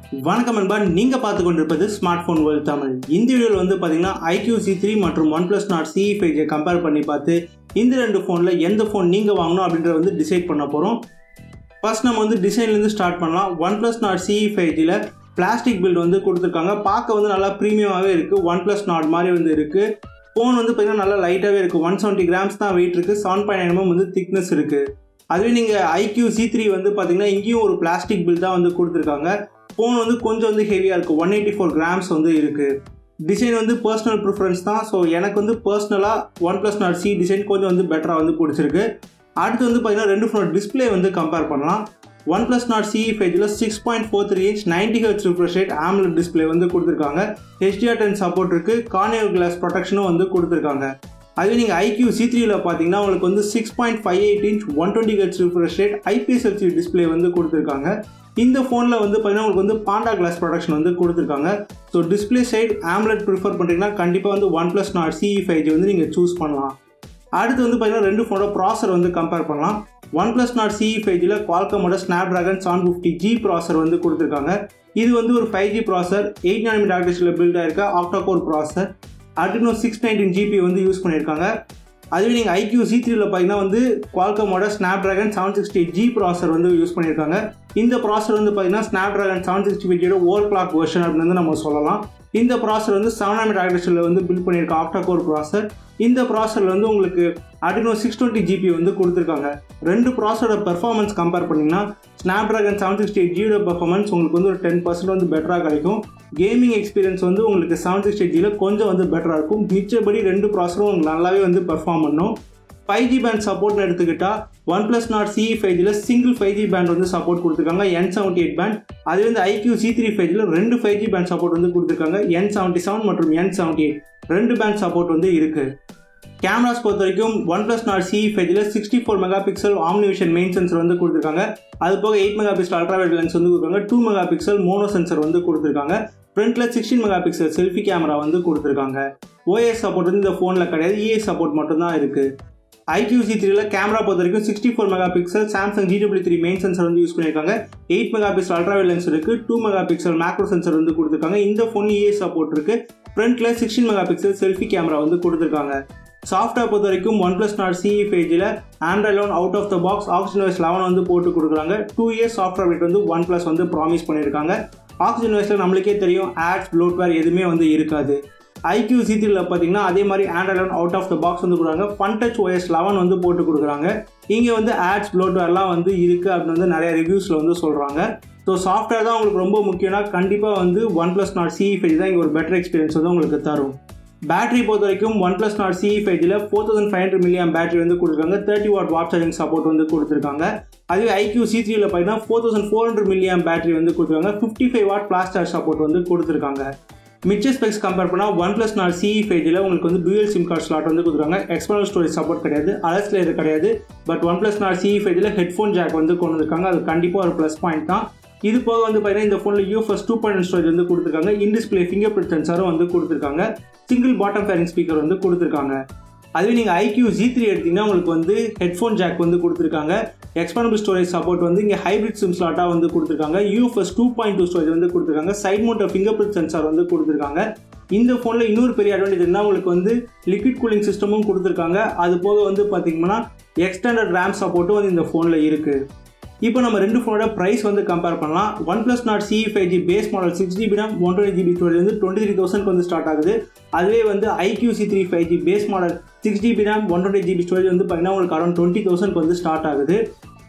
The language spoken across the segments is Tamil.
வணக்கம் அன்பா நீங்கள் பார்த்து கொண்டிருப்பது ஸ்மார்ட் ஃபோன் வேர்ல்ட் தமிழ் இந்த வீடியோவில் வந்து பார்த்தீங்கன்னா ஐக்யூ சி த்ரீ மற்றும் ஒன் ப்ளஸ் நாட் சிஇ ஃபைஜை கம்பேர் பண்ணி பார்த்து இந்த ரெண்டு ஃபோனில் எந்த ஃபோன் நீங்கள் வாங்கணும் அப்படின்றத வந்து டிசைட் பண்ண போகிறோம் ஃபர்ஸ்ட் நம்ம வந்து டிசைன்லேருந்து ஸ்டார்ட் பண்ணலாம் ஒன் ப்ளஸ் நாட் சிஇ ஃபைஜில் பிளாஸ்டிக் பில்ட் வந்து கொடுத்துருக்காங்க பார்க்க வந்து நல்லா ப்ரீமியமாகவே இருக்குது ஒன் ப்ளஸ் நாட் மாதிரி வந்து இருக்குது ஃபோன் வந்து பார்த்தீங்கன்னா நல்லா லைட்டாகவே இருக்குது ஒன் செவன்ட்டி கிராம்ஸ் தான் வெயிட் இருக்குது செவன் பாயிண்ட் நைன் எம்எம் வந்து திக்னஸ் இருக்குது அதுவே நீங்கள் ஐக்யூ சி த்ரீ வந்து பார்த்தீங்கன்னா இங்கேயும் ஒரு பிளாஸ்டிக் பில் தான் வந்து கொடுத்துருக்காங்க ஃபோன் வந்து கொஞ்சம் வந்து ஹெவியாக இருக்குது ஒன் எயிட்டி ஃபோர் கிராம்ஸ் வந்து இருக்குது டிசைன் வந்து பர்சனல் ப்ரிஃபரன்ஸ் தான் ஸோ எனக்கு வந்து பர்சனலாக OnePlus Nord CE design கொஞ்சம் வந்து பெட்டராக வந்து பிடிச்சிருக்கு அடுத்து வந்து பார்த்தீங்கன்னா ரெண்டு ஃபோனோட டிஸ்பிளே வந்து கம்பேர் பண்ணலாம் ஒன் ப்ளஸ் நாட் சிஇ ஃபைஜில் six point four three inch ninety ஹெச் ரிஃப்ரெஷ் ரேட் ஆம்லெட் டிஸ்பிளே வந்து கொடுத்துருக்காங்க ஹெச்டிஆர் டென் சப்போர்ட் இருக்குது கார்னியல் கிளாஸ் ப்ரொடெக்ஷனும் வந்து கொடுத்துருக்காங்க அதுவே நீங்கள் ஐக்யூ சி த்ரீல பார்த்தீங்கன்னா உங்களுக்கு வந்து six point five eight inch one twenty ஹெச் refresh rate IPS LCD display வந்து கொடுத்துருக்காங்க இந்த ஃபோனில் வந்து பார்த்தீங்கன்னா உங்களுக்கு வந்து பாண்டா கிளாஸ் ப்ரொடக்ஷன் வந்து கொடுத்துருக்காங்க so display side AMOLED prefer பண்ணுறீங்கன்னா கண்டிப்பாக வந்து OnePlus Nord CE five வந்து நீங்கள் சூஸ் பண்ணலாம் அடுத்து வந்து பார்த்தீங்கன்னா ரெண்டு ஃபோனோட ப்ராசர் வந்து கம்பேர் பண்ணலாம் ஒன் ப்ளஸ் நாட் சிஇ ஃபைவ்ஜில் குவால்கமோட Snapdragon seven fifty G processor வந்து கொடுத்துருக்காங்க இது வந்து ஒரு five G processor eight nano ஆர்டிஸ்டில் பில்ட் ஆயிருக்க ஆக்டாகோர் ப்ராசர் அடுத்து சிக்ஸ் நைன்டீன் ஜிபி வந்து யூஸ் பண்ணியிருக்காங்க அதுவே நீங்கள் ஐக்யூ சி த்ரீல பார்த்தீங்கன்னா வந்து குவால்கமோட Snapdragon seven sixty G processor வந்து யூஸ் பண்ணியிருக்காங்க இந்த ப்ராசர் வந்து பார்த்தீங்கன்னா Snapdragon seven sixty five overclock version அப்படின்னு வந்து நம்ம சொல்லலாம் இந்த ப்ராசர் வந்து செவன் ஹண்ட்ரட் ஆர்டிஸ்டில் வந்து பில்ட் பண்ணியிருக்க ஆக்டாகோர் ப்ராசர் இந்த ப்ராசரில் வந்து உங்களுக்கு அடினோ சிக்ஸ் டுவெண்ட்டி ஜிபி வந்து கொடுத்துருக்காங்க ரெண்டு ப்ராசரோட பெர்ஃபார்மன்ஸ் கம்பேர் பண்ணிங்கன்னா Snapdragon seven sixty eight ஜியோட பெர்ஃபார்மன்ஸ் உங்களுக்கு வந்து ஒரு டென் பர்சன்ட் வந்து பெட்டராக கிடைக்கும் கேமிங் எக்ஸ்பீரியன்ஸ் வந்து உங்களுக்கு செவன் சிக்ஸ்டி எயிட் ஜியில் கொஞ்சம் வந்து பெட்டராக இருக்கும் மிச்சபடி ரெண்டு ப்ராசரும் உங்களுக்கு நல்லாவே வந்து பெர்ஃபார்ம் பண்ணும் ஃபைவ் ஜி பேண்ட் சப்போர்ட்னு எடுத்துக்கிட்டால் OnePlus Nord CE five ஜியில் சிங்கிள் ஃபைவ் ஜி பேண்ட் வந்து சப்போர்ட் கொடுத்துருக்காங்க என் செவன்ட்டி எயிட் பேண்ட் அதே வந்து ஐக்யூ சி த்ரீ ஃபைவ் ஜியில் ரெண்டு ஃபைவ் ஜி பேண்ட் சப்போர்ட் வந்து கொடுத்துருக்காங்க என் செவன்ட்டி செவன் மற்றும் என் செவன்ட்டி எயிட் ரெண்டு பேண்ட் சப்போர்ட் வந்து இருக்குது கேமராஸ் பொறுத்த வரைக்கும் ஒன் ப்ளஸ் நாட் சிஇ ஃபைவ்ல sixty four megapixel OmniVision main sensor வந்து கொடுத்துருக்காங்க அது போக eight megapixel ultrawide lens வந்து கொடுக்குறாங்க two megapixel mono sensor வந்து கொடுத்துருக்காங்க ஃப்ரண்ட்டில் sixteen megapixel selfie camera வந்து கொடுத்துருக்காங்க ஓஎஸ் சப்போர்ட் வந்து இந்த ஃபோனில் கிடையாது இஎஸ் சப்போர்ட் மட்டும்தான் இருக்குது ஐக்யூ சி த்ரீல கேமரா பொறுத்த வரைக்கும் sixty four megapixel Samsung GW three main sensor வந்து யூஸ் பண்ணியிருக்காங்க eight megapixel ultrawide lens இருக்குது two megapixel macro sensor வந்து கொடுத்துருக்காங்க இந்த ஃபோன் இஎஸ் சப்போர்ட் இருக்குது ஃப்ரண்ட்டில் sixteen megapixel selfie camera வந்து கொடுத்துருக்காங்க சாஃப்ட்வேர் பொறுத்த வரைக்கும் ஒன் ப்ளஸ் நாட் சிஇ ஃபேஜில் Android eleven out of the box Oxygen OS eleven வந்து போட்டு கொடுக்குறாங்க டூ இயர்ஸ் சாஃப்ட்வேர் அப்டேட் வந்து ஒன் ப்ளஸ் வந்து ப்ராமிஸ் பண்ணியிருக்காங்க ஆக்சிஜன் வைஸில் நம்மளுக்கே தெரியும் ஆட்ஸ் ப்ளோட்வேர் எதுவுமே வந்து இருக்காது ஐக்யூ சி த்ரீல பார்த்தீங்கன்னா அதே மாதிரி Android eleven out of the box வந்து கொடுக்குறாங்க ஃபன் டச் ஓஎஸ் லெவன் வந்து போட்டு கொடுக்குறாங்க இங்கே வந்து ஆட்ஸ் ப்ளோட்வேர்லாம் வந்து இருக்குது அப்படின்னு வந்து நிறைய ரிவ்யூஸில் வந்து சொல்கிறாங்க ஸோ சாஃப்ட்வேர் தான் உங்களுக்கு ரொம்ப முக்கியம்னா கண்டிப்பாக வந்து OnePlus Nord CE five தான் இங்கே ஒரு பெட்டர் எக்ஸ்பீரியன்ஸ் வந்து உங்களுக்கு தரும் பேட்டரி பொறுத்த வரைக்கும் ஒன் ப்ளஸ் நாட் சிஇ ஃபைவ்ல four thousand five hundred milliamp battery வந்து கொடுத்துருக்காங்க thirty watt watt charging support வந்து கொடுத்துருக்காங்க அதுவே ஐக்யூ சி த்ரீல பார்த்தீங்கன்னா four thousand four hundred milliamp battery வந்து கொடுத்துருக்காங்க fifty five watt flash charge support வந்து கொடுத்துருக்காங்க மிச்ச ஸ்பெக்ஸ் கம்பேர் பண்ணால் ஒன் ப்ளஸ் நாட் சிஇ ஃபைவ்ல உங்களுக்கு வந்து டூயல் சிம் கார்டு ஸ்லாட் வந்து கொடுத்துருக்காங்க எக்ஸ்டர்னல் ஸ்டோரேஜ் சப்போர்ட் கிடையாது அலர்ஸ் லேயர் கிடையாது but OnePlus Nord CE ஃபைவ்ல ஹெட்ஃபோன் ஜாக் வந்து கொண்டு வந்திருக்காங்க அது கண்டிப்பாக ஒரு ப்ளஸ் பாயிண்ட் தான் இது போக வந்து பார்த்தீங்கன்னா இந்த ஃபோனில் யூஎஃப்எஸ் டூ பாயிண்ட் ஸ்டோரேஜ் வந்து கொடுத்துருக்காங்க இன் டிஸ்பிளே ஃபிங்கர் பிரிண்ட் சென்சாரும் வந்து கொடுத்துருக்காங்க சிங்கிள் பாட்டம் ஃபேரிங் ஸ்பீக்கர் வந்து கொடுத்துருக்காங்க அதுவே நீங்கள் ஐக்யூ ஜி த்ரீ எடுத்திங்கன்னா உங்களுக்கு வந்து ஹெட்ஃபோன் ஜாக் வந்து கொடுத்துருக்காங்க எக்ஸ்பாண்டபிள் ஸ்டோரேஜ் சப்போர்ட் வந்து இங்கே ஹைப்ரிட் சிம் ஸ்லாட்டாக வந்து கொடுத்துருக்காங்க UFS two point two storage வந்து கொடுத்துருக்காங்க side mounted fingerprint sensor வந்து கொடுத்துருக்காங்க இந்த ஃபோனில் இன்னொரு பெரிய அட்வான்டேஜ் இருந்தால் உங்களுக்கு வந்து லிக்விட் கூலிங் சிஸ்டமும் கொடுத்துருக்காங்க அது போக வந்து பார்த்தீங்கன்னா எக்ஸ்டெண்டட் ரேம் சப்போர்ட்டும் வந்து இந்த ஃபோனில் இருக்குது இப்போ நம்ம ரெண்டு ஃபோனோட ப்ரைஸ் வந்து கம்பேர் பண்ணலாம் OnePlus Nord CE five G base model six GB RAM one twenty GB storage வந்து டுவெண்ட்டி த்ரீ தௌசண்ட் வந்து ஸ்டார்ட் ஆகுது அதுவே வந்து iQOO Z three five G base model six GB RAM one twenty GB storage வந்து பார்த்தீங்கன்னா உங்களுக்கு அரௌண்ட் டுவெண்ட்டி தௌசண்ட் வந்து ஸ்டார்ட் ஆகுது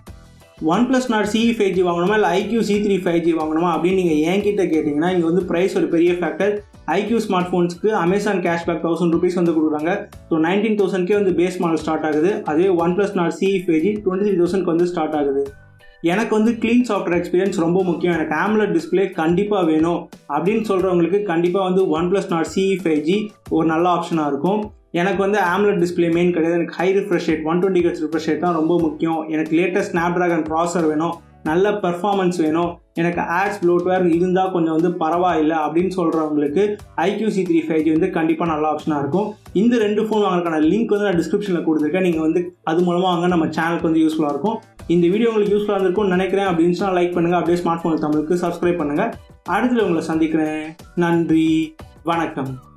OnePlus Nord CE five G வாங்கணுமா இல்லை iQOO Z three five G வாங்கணுமா அப்படின்னு நீங்கள் என்கிட்ட கேட்டிங்கன்னா இங்கே வந்து ப்ரைஸ் ஒரு பெரிய ஃபேக்டர் ஐக்யூ ஸ்மார்ட் ஃபோன்ஸ்க்கு அமேசான் கேஷ்பேக் தௌசண்ட் ருபீஸ் வந்து கொடுக்குறாங்க ஸோ நைன்டீன் தௌசண்ட்கே வந்து பேஸ் மாடல் ஸ்டார்ட் ஆகுது அதுவே OnePlus Nord CE five G twenty three தௌசண்ட்க்கு வந்து ஸ்டார்ட் ஆகுது எனக்கு வந்து க்ளீன் சாஃப்ட்வேர் எக்ஸ்பீரியன்ஸ் ரொம்ப முக்கியம் எனக்கு ஆம்லெட் டிஸ்பிளே கண்டிப்பாக வேணும் அப்படின்னு சொல்கிறவங்களுக்கு கண்டிப்பாக வந்து OnePlus Nord CE five G ஒரு நல்ல ஆப்ஷனாக இருக்கும் எனக்கு வந்து ஆம்லெட் டிஸ்பிளே மெயின் கிடையாது எனக்கு high refresh rate one twenty ஹெச் ரிஃப்ரெஷ் ரேட் தான் ரொம்ப முக்கியம் எனக்கு லேட்டஸ்ட் ஸ்னாப் ட்ராகன் ப்ராசர் வேணும் நல்ல பெர்ஃபார்மன்ஸ் வேணும் எனக்கு ஆட்ஸ் ப்ளோட்வேர் இருந்தால் கொஞ்சம் வந்து பரவாயில்லை அப்படின்னு சொல்கிறவங்களுக்கு iQOO Z three five G வந்து கண்டிப்பாக நல்ல ஆப்ஷனாக இருக்கும் இந்த ரெண்டு ஃபோன் வாங்குறதுக்கான லிங்க் வந்து நான் டிஸ்கிரிப்ஷனில் கொடுத்துருக்கேன் நீங்கள் வந்து அது மூலமாக வாங்க நம்ம சேனலுக்கு வந்து யூஸ்ஃபுல்லாக இருக்கும் இந்த வீடியோ உங்களுக்கு யூஸ்ஃபுல்லாக இருந்திருக்கும்னு நினைக்கிறேன் அப்படின்னு லைக் பண்ணுங்கள் அப்படியே ஸ்மார்ட் ஃபோன் தமிழுக்கு சப்ஸ்கிரைப் பண்ணுங்கள் அடுத்துல உங்களை சந்திக்கிறேன் நன்றி வணக்கம்